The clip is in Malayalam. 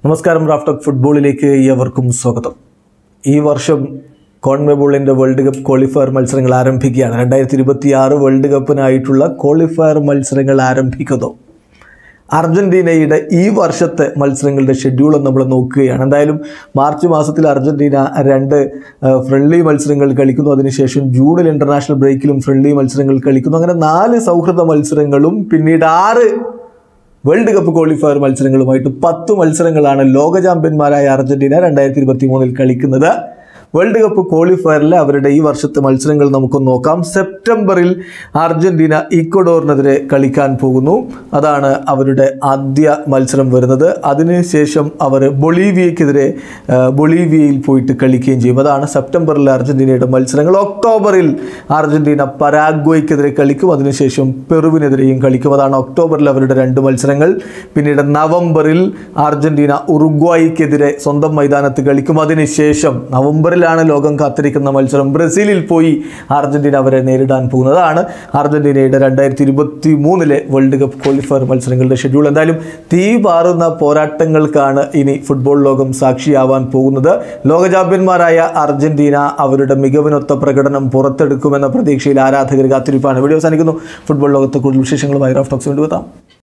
നമസ്കാരം റാഫ്റ്റോക്ക് ഫുട്ബോളിലേക്ക് ഏവർക്കും സ്വാഗതം ഈ വർഷം കോൺമെബോളിൻ്റെ വേൾഡ് കപ്പ് ക്വാളിഫയർ മത്സരങ്ങൾ ആരംഭിക്കുകയാണ് രണ്ടായിരത്തി ഇരുപത്തി ആറ് വേൾഡ് കപ്പിനായിട്ടുള്ള ക്വാളിഫയർ മത്സരങ്ങൾ ആരംഭിക്കുന്നു അർജൻറ്റീനയുടെ ഈ വർഷത്തെ മത്സരങ്ങളുടെ ഷെഡ്യൂൾ നമ്മൾ നോക്കുകയാണ് എന്തായാലും മാർച്ച് മാസത്തിൽ അർജൻറ്റീന രണ്ട് ഫ്രണ്ട്ലി മത്സരങ്ങൾ കളിക്കുന്നു അതിനുശേഷം ജൂണിൽ ഇൻ്റർനാഷണൽ ബ്രേക്കിലും ഫ്രണ്ട്ലി മത്സരങ്ങൾ കളിക്കുന്നു അങ്ങനെ നാല് സൗഹൃദ മത്സരങ്ങളും പിന്നീട് ആറ് വേൾഡ് കപ്പ് ക്വാളിഫയർ മത്സരങ്ങളുമായിട്ട് പത്ത് മത്സരങ്ങളാണ് ലോക ചാമ്പ്യന്മാരായ അർജന്റീന രണ്ടായിരത്തി ഇരുപത്തി മൂന്നിൽ കളിക്കുന്നത് വേൾഡ് കപ്പ് ക്വാളിഫയറിലെ അവരുടെ ഈ വർഷത്തെ മത്സരങ്ങൾ നമുക്ക് നോക്കാം സെപ്റ്റംബറിൽ അർജന്റീന ഇക്വഡോറിനെതിരെ കളിക്കാൻ പോകുന്നു അതാണ് അവരുടെ ആദ്യ മത്സരം വരുന്നത് അതിനുശേഷം അവർ ബൊളീവിയക്കെതിരെ ആ, ബൊളീവിയയിൽ പോയിട്ട് കളിക്കുകയും ചെയ്യും അതാണ് സെപ്റ്റംബറിൽ അർജന്റീനയുടെ മത്സരങ്ങൾ ഒക്ടോബറിൽ അർജന്റീന പരാഗ്വയ്ക്കെതിരെ കളിക്കും അതിനുശേഷം പെറുവിനെതിരെയും കളിക്കും അതാണ് ഒക്ടോബറിൽ അവരുടെ രണ്ട് മത്സരങ്ങൾ പിന്നീട് നവംബറിൽ അർജന്റീന ഉറുഗ്വായിക്കെതിരെ സ്വന്തം മൈതാനത്ത് കളിക്കും അതിനുശേഷം നവംബറിലാണ് ലോകം കാത്തിരിക്കുന്ന മത്സരം ബ്രസീലിൽ പോയി അർജന്റീന അവരെ നേരിടാൻ പോകുന്നതാണ് അർജന്റീനയുടെ രണ്ടായിരത്തി ഇരുപത്തി മൂന്നിലെ വേൾഡ് കപ്പ് ക്വാളിഫയർ മത്സരങ്ങളുടെ ഷെഡ്യൂൾ എന്തായാലും തീ പാറുന്ന പോരാട്ടങ്ങൾക്കാണ് ഇനി ഫുട്ബോൾ ലോകം സാക്ഷിയാവാൻ പോകുന്നത് ലോക ചാമ്പ്യന്മാരായ അർജന്റീന അവരുടെ മികവിനൊത്ത പ്രകടനം പുറത്തെടുക്കുമെന്ന പ്രതീക്ഷയിൽ ആരാധകർ കാത്തിരിപ്പാണ് വീഡിയോ അവസാനിക്കുന്നു ഫുട്ബോൾ ലോകത്തെ കൂടുതൽ വിശേഷങ്ങളുമായി റഫ് ടോക്സ് കൊണ്ടുവെത്താം